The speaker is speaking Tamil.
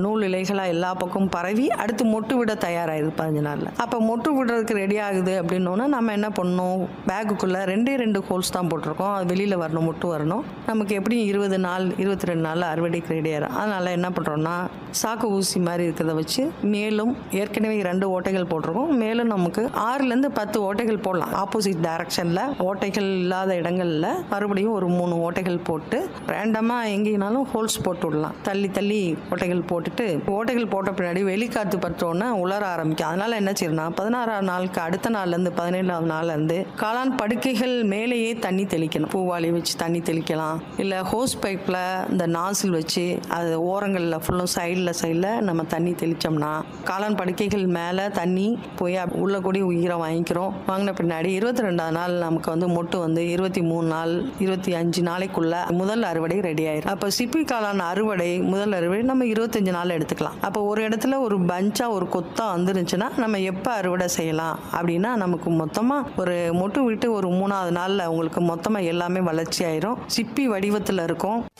நூல் இலைகளாக எல்லா பக்கமும் பரவி அடுத்து மொட்டு விட தயாராகிடுது பதினஞ்சு நாளில் அப்போ மொட்டு விடுறதுக்கு ரெடி ஆகுது அப்படின்னோன்னா நம்ம என்ன பண்ணணும் பேக்குக்குள்ளே ரெண்டே ரெண்டு ஹோல்ஸ் தான் போட்டிருக்கோம் அது வெளியில் வரணும் மொட்டு வரணும் நமக்கு எப்படியும் இருபது நாள் இருபத்தி ரெண்டு நாளில் அறுவடைக்கு ரெடி ஆயிரும் அதனால் என்ன பண்ணுறோன்னா சாக்கு ஊசி மாதிரி இருக்கிறத வச்சு மேலும் ஏற்கனவே ரெண்டு ஓட்டைகள் போட்டிருக்கோம் மேலும் நமக்கு ஆறுலேருந்து பத்து ஓட்டைகள் போடலாம் ஆப்போசிட் டைரக்ஷனில் ஓட்டைகள் இல்லாத இடங்களில் மறுபடியும் ஒரு மூணு ஓட்டைகள் போட்டு ரேண்டமாக எங்கேனாலும் ஹோல்ஸ் போட்டு விடலாம் தள்ளி தள்ளி ஓட்டைகள் போட்டுட்டு ஓட்டைகள் போட்ட பின்னாடி வெளிக்காற்று பற்றோன்னா உலர ஆரம்பிக்கும் அதனால என்ன செய்யணும்னா பதினாறாம் நாளுக்கு அடுத்த நாள்லேருந்து பதினேழாவது நாள்லேருந்து காளான் படுக்கைகள் மேலேயே தண்ணி தெளிக்கணும் பூவாளி வச்சு தண்ணி தெளிக்கலாம் இல்லை ஹோஸ் பைப்பில் இந்த நாசில் வச்சு அது ஓரங்களில் ஃபுல்லும் சைடில் சைடில் நம்ம தண்ணி தெளித்தோம்னா காளான் படுக்கைகள் மேலே தண்ணி போய் அப்~ உள்ள கூடி உயிரை வாங்கிக்கிறோம் வாங்கின பின்னாடி இருபத்தி ரெண்டாவது நாள் நமக்கு வந்து மொட்டு வந்து இருபத்தி மூணு நாள் இருபத்தி அஞ்சு நாளைக்குள்ள முதல் அறுவடை ரெடி ஆயிரும் அப்போ சிப்பி காளான் அறுவடை முதல் அறுவடை நம்ம இருபத்தஞ்சு நாள் எடுத்துக்கலாம் அப்போ ஒரு இடத்துல ஒரு பஞ்சா ஒரு கொத்தா வந்துருந்துச்சுன்னா நம்ம எப்போ அறுவடை செய்யலாம் அப்படின்னா நமக்கு மொத்தமாக ஒரு மொட்டு விட்டு ஒரு மூணாவது நாளில் உங்களுக்கு மொத்தமாக எல்லாமே வளர்ச்சி ஆயிரும் சிப்பி வடிவத்தில் இருக்கும்